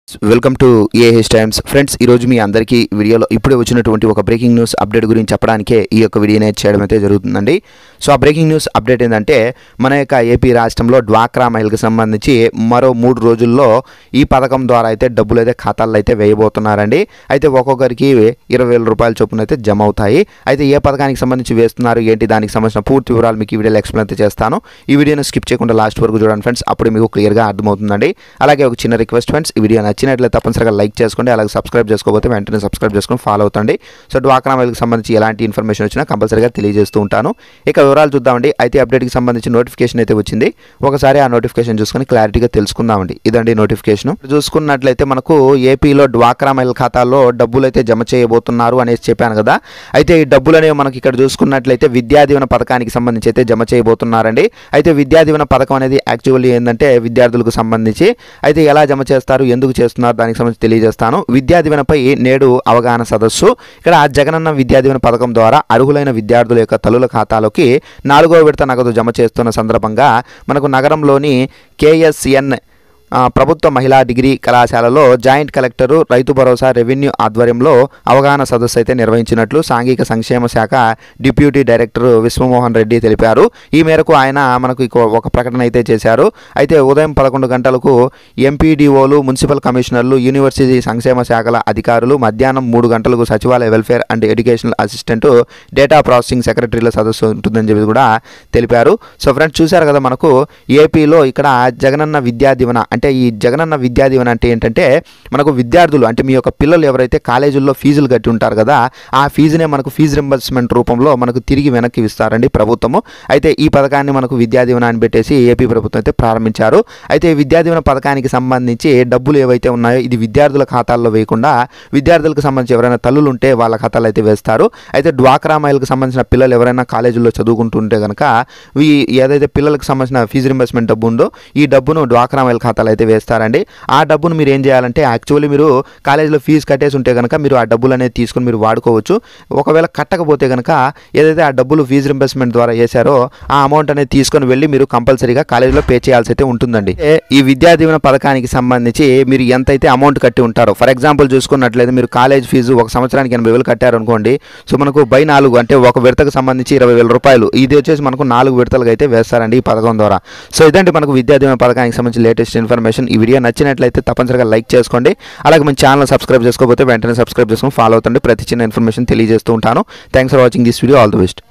welcome to A H times friends ఈరోజు మీ అందరికీ వీడియోలో ఇప్పుడే వచ్చినటువంటి ఒక బ్రేకింగ్ న్యూస్ అప్డేట్ గురించి చెప్పడానికే ఈ యొక్క వీడియోని చేయడం అయితే జరుగుతుందండి సో ఆ బ్రేకింగ్ న్యూస్ అప్డేట్ ఏంటంటే మన యొక్క ఏపీ రాష్ట్రంలో డ్వాక్రా మహిళకి సంబంధించి మరో మూడు రోజుల్లో ఈ పథకం ద్వారా అయితే డబ్బులు అయితే ఖాతాల్లో అయితే వేయబోతున్నారండి అయితే ఒక్కొక్కరికి ఇరవై వేల రూపాయల చొప్పున అయితే జమ అవుతాయి అయితే ఏ పథకానికి సంబంధించి వేస్తున్నారు ఏంటి దానికి సంబంధించిన పూర్తి వివరాలు మీకు ఈ వీడియోలో ఎక్స్ప్లెయిన్ అయితే చేస్తాను ఈ వీడియోని స్కిప్ చేయకుండా లాస్ట్ వరకు చూడండి ఫ్రెండ్స్ అప్పుడు మీకు క్లియర్గా అర్థమవుతుందండి అలాగే ఒక చిన్న రిక్వెస్ట్ ఫ్రెండ్స్ ఈ వీడియో నచ్చినట్లయితే తప్పనిసరిగా లైక్ చేసుకోండి అలాగే సబ్స్క్రైబ్ చేసుకోకపోతే వెంటనే సబ్స్క్రైబ్ చేసుకొని ఫాలో అవుతండి సో డ్వాక్రా మహిళకి సంబంధించి ఎలాంటి ఇన్ఫర్మేషన్ వచ్చినా కంపల్సరీగా తెలియజేస్తూ ఉంటాను ఇక వివరాలు చూద్దామండి అయితే అప్డేట్కి సంబంధించి నోటిఫికేషన్ అయితే వచ్చింది ఒకసారి ఆ నోటిఫికేషన్ చూసుకొని క్లారిటీగా తెలుసుకుందామండి ఇదండి నోటిఫికేషన్ చూసుకున్నట్లయితే మనకు ఏపీలో డ్వాక్రా మహిళల ఖాతాల్లో డబ్బులు అయితే జమ చేయబోతున్నారు అనేసి చెప్పాను కదా అయితే ఈ డబ్బులు అనేవి మనకి ఇక్కడ చూసుకున్నట్లయితే విద్యా దీవెన పథకానికి సంబంధించి అయితే జమ చేయబోతున్నారండి అయితే విద్యా దీవెన పథకం అనేది యాక్చువల్లీ ఏంటంటే విద్యార్థులకు సంబంధించి అయితే ఎలా జమ చేస్తారు ఎందుకు చేస్తున్నారు దానికి సంబంధించి తెలియజేస్తాను విద్యా దీవెనపై నేడు అవగాహన సదస్సు ఇక్కడ జగనన్న విద్యా దీవెన పథకం ద్వారా అర్హులైన విద్యార్థుల యొక్క తల్లుల ఖాతాలోకి నాలుగో విడత నగదు జమ చేస్తున్న సందర్భంగా మనకు నగరంలోని కేఎస్ఎన్ ఆ, ప్రభుత్వ మహిళా డిగ్రీ కళాశాలలో జాయింట్ కలెక్టరు రైతు భరోసా రెవెన్యూ ఆధ్వర్యంలో అవగాహన సదస్సు అయితే నిర్వహించినట్లు సాంఘిక సంక్షేమ శాఖ డిప్యూటీ డైరెక్టర్ విశ్వమోహన్ రెడ్డి తెలిపారు ఈ మేరకు ఆయన మనకు ఇక ఒక ప్రకటన అయితే చేశారు అయితే ఉదయం పదకొండు గంటలకు ఎంపీడీఓలు మున్సిపల్ కమిషనర్లు యూనివర్సిటీ సంక్షేమ శాఖల అధికారులు మధ్యాహ్నం మూడు గంటలకు సచివాలయ welfare and educational assistant data processing సెక్రటరీల సదస్సు ఉంటుందని చెప్పి కూడా తెలిపారు సో ఫ్రెండ్స్ చూశారు కదా మనకు ఏపీలో ఇక్కడ జగనన్న విద్యా దీవెన అంటే ఈ జగనన్న విద్యా దీవెన అంటే ఏంటంటే మనకు విద్యార్థులు అంటే మీ యొక్క పిల్లలు ఎవరైతే కాలేజీల్లో ఫీజులు కట్టి ఉంటారు కదా ఆ ఫీజునే మనకు ఫీజు రింబర్స్మెంట్ రూపంలో మనకు తిరిగి వెనక్కి ఇస్తారండి ప్రభుత్వము అయితే ఈ పథకాన్ని మనకు విద్యా దీవెన అని పెట్టేసి ఏపీ ప్రభుత్వం అయితే ప్రారంభించారు అయితే ఈ విద్యా దీవెన పథకానికి సంబంధించి డబ్బులు ఏవైతే ఉన్నాయో ఇది విద్యార్థుల ఖాతాల్లో వేయకుండా విద్యార్థులకు సంబంధించి ఎవరైనా తల్లులు ఉంటే వాళ్ళ ఖాతాలో అయితే వేస్తారు అయితే డ్వాక్రా మహిళకు సంబంధించిన పిల్లలు ఎవరైనా కాలేజీల్లో చదువుకుంటుంటే కనుక ఈ ఏదైతే పిల్లలకు సంబంధించిన ఫీజు రింబర్స్మెంట్ డబ్బు ఉందో ఈ డబ్బును డ్వాక్రా మహిళ ఖాతాలో అయితే వేస్తారండి ఆ డబ్బును మీరు ఏం చేయాలంటే యాక్చువల్లీ మీరు కాలేజీలో ఫీజు కట్టేసి ఉంటే కనుక మీరు ఆ డబ్బులు అనేది తీసుకొని మీరు వాడుకోవచ్చు ఒకవేళ కట్టకపోతే కనుక ఏదైతే ఆ డబ్బులు ఫీజు రింబర్స్మెంట్ ద్వారా వేశారో ఆ అమౌంట్ అనేది తీసుకొని వెళ్ళి మీరు కంపల్సరీగా కాలేజీలో పే చేయాల్సి అయితే ఉంటుందండి ఏ, ఈ విద్యా దీవెన పథకానికి సంబంధించి మీరు ఎంతైతే అమౌంట్ కట్టి ఉంటారో ఫర్ ఎగ్జాంపుల్ చూసుకున్నట్లయితే మీరు కాలేజ్ ఫీజు ఒక సంవత్సరానికి ఎనభై వేలు కట్టారు అనుకోండి సో మనకు బై నాలుగు అంటే ఒక విడతకు సంబంధించి ఇరవై వేల రూపాయలు ఇది వచ్చేసి మనకు నాలుగు విడతలుగా అయితే వేస్తారండి ఈ పథకం ద్వారా సో ఇదండి మనకు విద్యా దీవెన పథకానికి సంబంధించి లేటెస్ట్ ఇన్ఫర్మేషన్ ఈ వీడియో నచ్చినట్లయితే తప్పనిసరిగా లైక్ చేసుకోండి అలాగే మన ఛానల్ సబ్స్క్రైబ్ చేసుకోకపోతే వెంటనే సబ్స్క్రైబ్ చేసుకొని ఫాలో అవుతండి ప్రతి చిన్న ఇన్ఫర్మేషన్ తెలియజేస్తూ ఉంటాను thanks for watching this video all the best